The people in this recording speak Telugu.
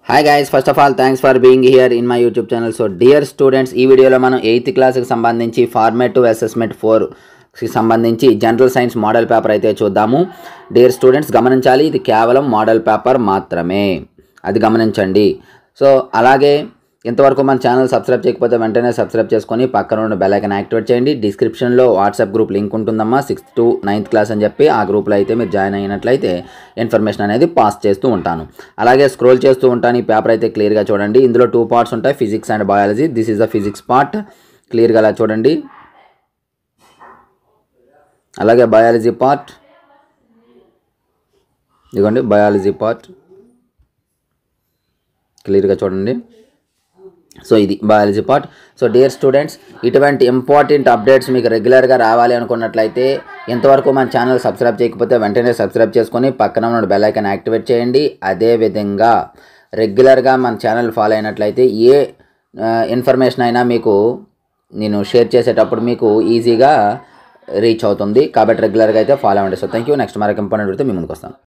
hi guys first of all thanks for being here in my YouTube channel so dear students ఈ వీడియోలో మనం ఎయిత్ క్లాస్కి సంబంధించి ఫార్మేటివ్ అసెస్మెంట్ ఫోర్కి సంబంధించి జనరల్ సైన్స్ మోడల్ పేపర్ అయితే చూద్దాము డియర్ స్టూడెంట్స్ గమనించాలి ఇది కేవలం మోడల్ పేపర్ మాత్రమే అది గమనించండి సో అలాగే ఇంతవరకు మన ఛానల్ సబ్స్క్రైబ్ చేయకపోతే వెంటనే సబ్స్క్రైబ్ చేసుకొని పక్కన ఉన్న బెల్ ఐకన్ యాక్టివేట్ చేయండి డిస్క్రిప్షన్లో వాట్సాప్ గ్రూప్ లింక్ ఉంటుందమ్మా సిక్స్త్ టు నైన్త్ క్లాస్ అని చెప్పి ఆ గ్రూప్లో అయితే మీరు జాయిన్ అయినట్లయితే ఇన్ఫర్మేషన్ అనేది పాస్ చేస్తూ ఉంటాను అలాగే స్క్రోల్ చేస్తూ ఉంటాను ఈ పేపర్ అయితే క్లియర్గా చూడండి ఇందులో టూ పార్ట్స్ ఉంటాయి physics and biology this is the physics part క్లియర్గా అలా చూడండి అలాగే బయాలజీ పార్ట్ ఇదిగోండి బయాలజీ పార్ట్ క్లియర్గా చూడండి సో ఇది biology part so dear students ఇటువంటి ఇంపార్టెంట్ అప్డేట్స్ మీకు రెగ్యులర్గా రావాలి అనుకున్నట్లయితే ఇంతవరకు మన ఛానల్ సబ్స్క్రైబ్ చేయకపోతే వెంటనే సబ్స్క్రైబ్ చేసుకొని పక్కన ఉన్న బెల్ ఐకాన్ యాక్టివేట్ చేయండి అదేవిధంగా రెగ్యులర్గా మన ఛానల్ ఫాలో అయినట్లయితే ఏ ఇన్ఫర్మేషన్ అయినా మీకు నేను షేర్ చేసేటప్పుడు మీకు ఈజీగా రీచ్ అవుతుంది కాబట్టి రెగ్యులర్గా అయితే ఫాలో అవ్వండి సో థ్యాంక్ యూ నెక్స్ట్ మరొక ఇంపార్టెంట్ అయితే మీ ముందుకు వస్తాను